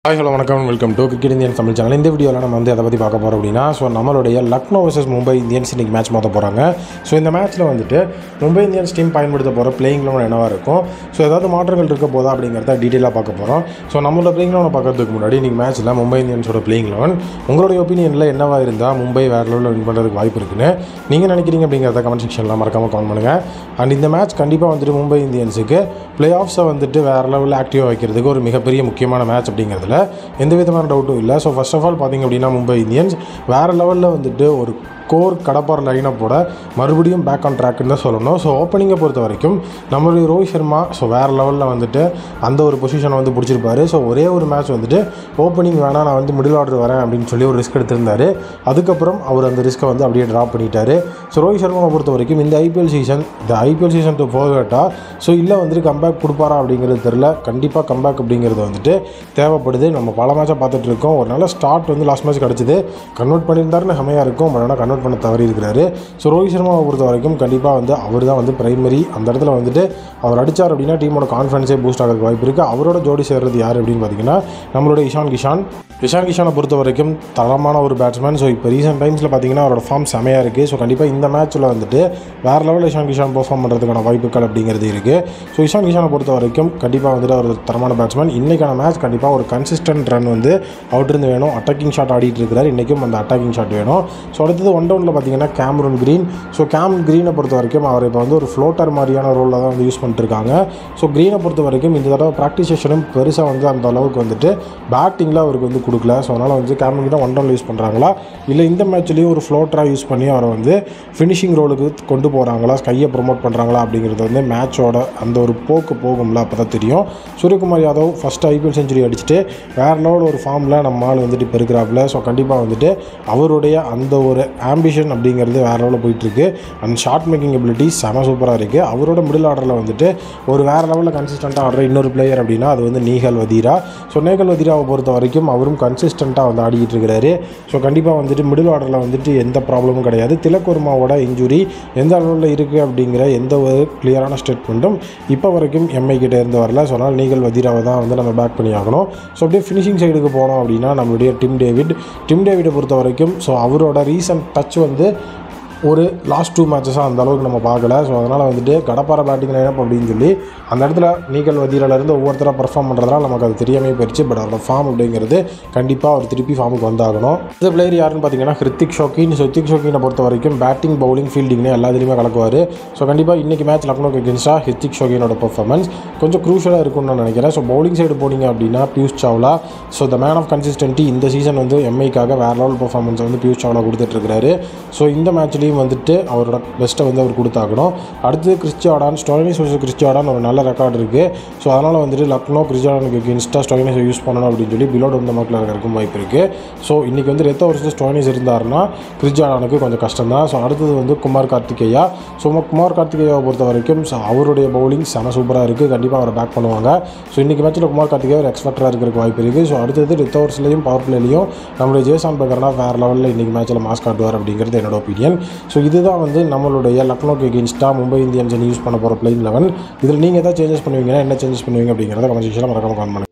hi hello வணக்கம் welcome to cricket Indian Tamil channel இந்த வீடியோவில் நம்ம வந்து அதை பற்றி பார்க்க போகிறோம் அப்படின்னா ஸோ நம்மளுடைய லக்னோ வர்சஸ் மும்பை இந்தியன்ஸ் இன்றைக்கி மேட்ச் மோத போகிறாங்க ஸோ இந்த மேட்ச்சில் வந்துட்டு மும்பை இந்தியன்ஸ் டீம் பயன்படுத்த போகிற பிளேயிங் லெவன் என்னவாக இருக்கும் ஸோ ஏதாவது மாற்றங்கள் இருக்க போதா அப்படிங்கிறத டீட்டெயிலாக பார்க்க போகிறோம் ஸோ நம்மளோட பிளேயிங் லெவனை பார்க்கறதுக்கு முன்னாடி இன்றைக்கி மேட்ச்சில் மும்பை இந்தியன்ஸோட பிளேயிங் லெவன் உங்களுடைய ஒப்பீனியனில் என்னவாக இருந்தால் மும்பை வேறு லெவலில் வின் பண்ணுறதுக்கு வாய்ப்பு இருக்குன்னு நீங்கள் நினைக்கிறீங்க அப்படிங்கிறத கமெண்ட் செக்ஷனில் மறக்காமல் கமெண்ட் பண்ணுங்கள் அண்ட் இந்த மேட்ச் கண்டிப்பாக வந்துட்டு மும்பை இந்தியன்ஸுக்கு பிளே ஆஃப்ஸை வந்துட்டு வேறு லெவலில் ஆக்டிவாக வைக்கிறதுக்கு ஒரு மிகப்பெரிய முக்கியமான மேட்ச் அப்படிங்கிறதுல எந்த விதமான டவுட்டும் இல்லை ஸோ ஃபர்ஸ்ட் ஆஃப் ஆல் பார்த்திங்க அப்படின்னா மும்பை இந்தியன்ஸ் வேறு லெவலில் வந்துட்டு ஒரு கோர் கடப்பார் லைனப்போட மறுபடியும் பேக் ஆன் ட்ராக்னு தான் சொல்லணும் ஸோ ஓப்பனிங்கை பொறுத்த வரைக்கும் நம்மளுடைய ரோஹித் சர்மா ஸோ வேறு லெவலில் வந்துட்டு அந்த ஒரு பொசிஷனை வந்து பிடிச்சிருப்பாரு ஸோ ஒரே ஒரு மேட்ச் வந்துட்டு ஓப்பனிங் வேணாம் நான் வந்து மிடில் ஆர்டர் வரேன் அப்படின்னு சொல்லி ஒரு ரிஸ்க் எடுத்திருந்தாரு அதுக்கப்புறம் அவர் அந்த ரிஸ்க்கை வந்து அப்படியே ட்ராப் பண்ணிட்டாரு ஸோ ரோஹித் சர்மாவை பொறுத்த வரைக்கும் இந்த ஐபிஎல் சீசன் இந்த ஐபிஎல் சீசன் டு போகட்டா ஸோ இல்லை வந்துட்டு கம்பேக் கொடுப்பாரா அப்படிங்கிறது தெரில கண்டிப்பாக கம்பேக் அப்படிங்கிறது வந்துட்டு தேவைப்படுது நம்ம பல மேட்சாக பார்த்துட்டு இருக்கோம் ஒரு நல்ல ஸ்டார்ட் வந்து லாஸ்ட் மேட்ச் கிடச்சிது கன்வெர்ட் பண்ணியிருந்தாருன்னு செமையாக இருக்கும் பட் ஆனால் கன்வெர்ட் பண்ண தவறி இருக்கிறாரு ஸோ ரோஹித் சர்மாவை பொறுத்த வரைக்கும் கண்டிப்பாக வந்து அவர் தான் வந்து பிரைமரி அந்த இடத்துல வந்துட்டு அவர் அடித்தார் அப்படின்னா டீமோட கான்ஃபிடன்ஸே பூஸ்ட் ஆகிறதுக்கு வாய்ப்பு இருக்குது அவரோட ஜோடி சேர்றது யார் அப்படின்னு பார்த்தீங்கன்னா நம்மளோட இஷான் கிஷான் இஷான் கிஷானை பொறுத்த வரைக்கும் தரமான ஒரு பேட்ஸ்மேன் ஸோ இப்போ ரீசெண்ட் டைம்ஸில் பார்த்தீங்கன்னா அவரோட ஃபார்ம் செமையாக இருக்குது ஸோ கண்டிப்பாக இந்த மேட்ச்சில் வந்துட்டு வேறு லெவலில் இஷான் கிஷான் பெர்ஃபார்ம் பண்ணுறதுக்கான வாய்ப்புகள் அப்படிங்கிறது இருக்குது ஸோ இஷான் கிஷானை பொறுத்த வரைக்கும் கண்டிப்பாக வந்துட்டு அவர் ஒரு தரமான பேட்ஸ்மேன் இன்றைக்கான மேட்ச் கண்டிப்பாக ஒரு கன்சிஸ்டன்ட் ரன் வந்து அவுட்டிருந்து வேணும் அட்டாக்கிங் ஷாட் ஆடிட்டு இருக்கிறார் இன்றைக்கும் அந்த அட்டாக்கிங் ஷாட் வேணும் ஸோ அடுத்தது ஒன் டவுனில் பார்த்தீங்கன்னா கேம்ரூன் க்ரீன் ஸோ கேம் க்ரீனை பொறுத்த வரைக்கும் அவர் இப்போ வந்து ஒரு ஃப்ளோட்டர் மாதிரியான ரோலில் தான் வந்து யூஸ் பண்ணிட்டுருக்காங்க ஸோ க்ரீனை பொறுத்த வரைக்கும் இந்த தடவை ப்ராக்டிஸ் செஷனும் பெருசாக வந்து அந்த அளவுக்கு வந்துட்டு பேட்டிங்கில் அவருக்கு வந்து கொடுக்கல ஸோ அதனால் வந்து கேமரன் கிட்ட ஒன் டவுனில் யூஸ் பண்ணுறாங்களா இல்லை இந்த மேட்ச்லேயும் ஒரு ஃப்ளோட்டராக யூஸ் பண்ணி அவரை வந்து ஃபினிஷிங் ரோலுக்கு கொண்டு போகிறாங்களா கையை ப்ரொமோட் பண்ணுறாங்களா அப்படிங்கிறது வந்து மேட்சோட அந்த ஒரு போக்கு போகும்ல அப்போ தான் தெரியும் Suryakumar Yadav first IPL century அடிச்சுட்டு வேறு லெவல் ஒரு ஃபார்மில் நம்ம ஆள் வந்துட்டு இப்போ இருக்கிறாப்புல ஸோ கண்டிப்பாக வந்துட்டு அவருடைய அந்த ஒரு ஆம்பிஷன் அப்படிங்கிறது வேறு லெவலில் போயிட்டுருக்கு அண்ட் ஷார்ட் மேக்கிங் எபிலிட்டி செம சூப்பராக இருக்குது அவரோட மிடில் ஆர்டரில் வந்துட்டு ஒரு வேறு லெவலில் கன்சிஸ்டண்ட்டாக ஆடுற இன்னொரு பிளேயர் அப்படின்னா அது வந்து நீகல் வதீரா ஸோ நேகல் வதீராவை பொறுத்த வரைக்கும் அவரும் கன்சிஸ்டண்ட்டாக வந்து ஆடிக்கிட்டு இருக்கிறாரு ஸோ கண்டிப்பாக வந்துட்டு மிடில் ஆர்டரில் வந்துட்டு எந்த ப்ராப்ளமும் கிடையாது திலக்குர்மாவோட இன்ஜுரி எந்த அளவில் இருக்குது அப்படிங்கிற எந்த ஒரு கிளியரான ஸ்டேட்மெண்ட்டும் இப்போ வரைக்கும் எம்ஐ கிட்ட இருந்து வரல ஸோ அதனால் நீகல் வதீராவை தான் வந்து நம்ம பேக் பண்ணி ஆகணும் ஸோ அப்படியே ஃபினிஷிங் சைடுக்கு போனோம் அப்படின்னா நம்மளுடைய டிம் டேவிட் டிம் டேவிடை பொறுத்த வரைக்கும் ஸோ அவரோட ரீசன்ட் டச் வந்து ஒரு லாஸ்ட் டூ மேட்சஸாக அந்த அளவுக்கு நம்ம பார்க்கல ஸோ அதனால் வந்துட்டு கடப்பார பேட்டிங் லைனப் அப்படின்னு சொல்லி அந்த இடத்துல நீக்கல் வதியிலேருந்து ஒவ்வொருத்தராக பர்ஃபார்ம் பண்ணுறதுனால நமக்கு அது தெரியாமே போயிடுச்சு பட் அவரோட ஃபார்ம் அப்படிங்கிறது கண்டிப்பாக அவர் திருப்பி ஃபார்முக்கு வந்தாகணும் இந்த பிளேயர் யாருன்னு பார்த்தீங்கன்னா ஹிருத்திக் ஷோக்கின் ஸோ ஹிருத்திக் ஷோக்கினை பொறுத்த வரைக்கும் பேட்டிங் பவுலிங் ஃபீல்டிங்னு எல்லாத்துலேயுமே கலக்குவார் ஸோ கண்டிப்பாக இன்றைக்கி மேட்ச் லக்னோக்கு எகென்ஸ்டாக ஹிருத்திக் ஷோக்கினோட பர்ஃபார்மன்ஸ் கொஞ்சம் க்ரூஷலாக இருக்கும்னு நான் நினைக்கிறேன் ஸோ பவுலிங் சைடு போனீங்க அப்படின்னா Piyush Chawla so the man of consistency இந்த சீசன் வந்து எம்ஐக்காக வேறு லெவல் பர்ஃபார்மன்ஸ் வந்து பியூஷ் சாவ்லா கொடுத்துட்ருக்காரு ஸோ இந்த மேட்ச்லேயும் வந்துட்டு அவரோட பெஸ்ட்டை வந்து அவர் கொடுத்தாகணும் அடுத்து கிறிஸ்டியாடான் ஸ்டோனிஸ் வர்சஸ் கிறிஸ்டியாடான் ஒரு நல்ல ரெக்கார்டு இருக்குது ஸோ அதனால் வந்துட்டு லக்னோ கிறிஸ்டியாடானுக்கு எகென்ஸ்டாக ஸ்டோனிஸை யூஸ் பண்ணணும் அப்படின்னு சொல்லி பிலோ டவுன் மார்க்கில் இருக்கிறக்கும் வாய்ப்பு இருக்குது ஸோ இன்றைக்கி வந்து ரெத்த வருஷம் ஸ்டோனிஸ் இருந்தாருன்னா கிறிஸ்டியாடானுக்கு கொஞ்சம் கஷ்டம் தான் ஸோ அடுத்தது வந்து குமார் கார்த்திகேயா ஸோ குமார் கார்த்திகேயாவை பொறுத்த வரைக்கும் ஸோ அவருடைய பவுலிங் செம சூப்பராக இருக்குது கண்டிப்பாக அவரை பேக் பண்ணுவாங்க ஸோ இன்றைக்கி மேட்ச்சில் குமார் கார்த்திகேயா ஒரு எக்ஸ்பெக்டராக இருக்கிறதுக்கு வாய்ப்பு இருக்குது ஸோ அடுத்தது ரெத்த ஓவர்ஸ்லையும் பவர் பிளேலையும் நம்மளுடைய ஜேசான் பேக்கர்னா வேறு லெவலில் இன்றைக்கி மேட்ச்சில் மாஸ் காட்டுவார் அப்படிங்கிறது என்னோட ஒப்பீனியன் ஸோ இதுதான் வந்து நம்மளுடைய லக்னோக்கு எகென்ஸ்டாக மும்பை இந்தியன்ஸ் யூஸ் பண்ண போகிற பிளேயிங் லெவன் இதில் நீங்கள் எதாவது சேஞ்சஸ் பண்ணுவீங்கன்னா என்ன சேஞ்சஸ் பண்ணுவீங்க அப்படிங்கிறத கமெண்ட் செக்ஷனில் மறக்காம கமெண்ட் பண்ணுங்க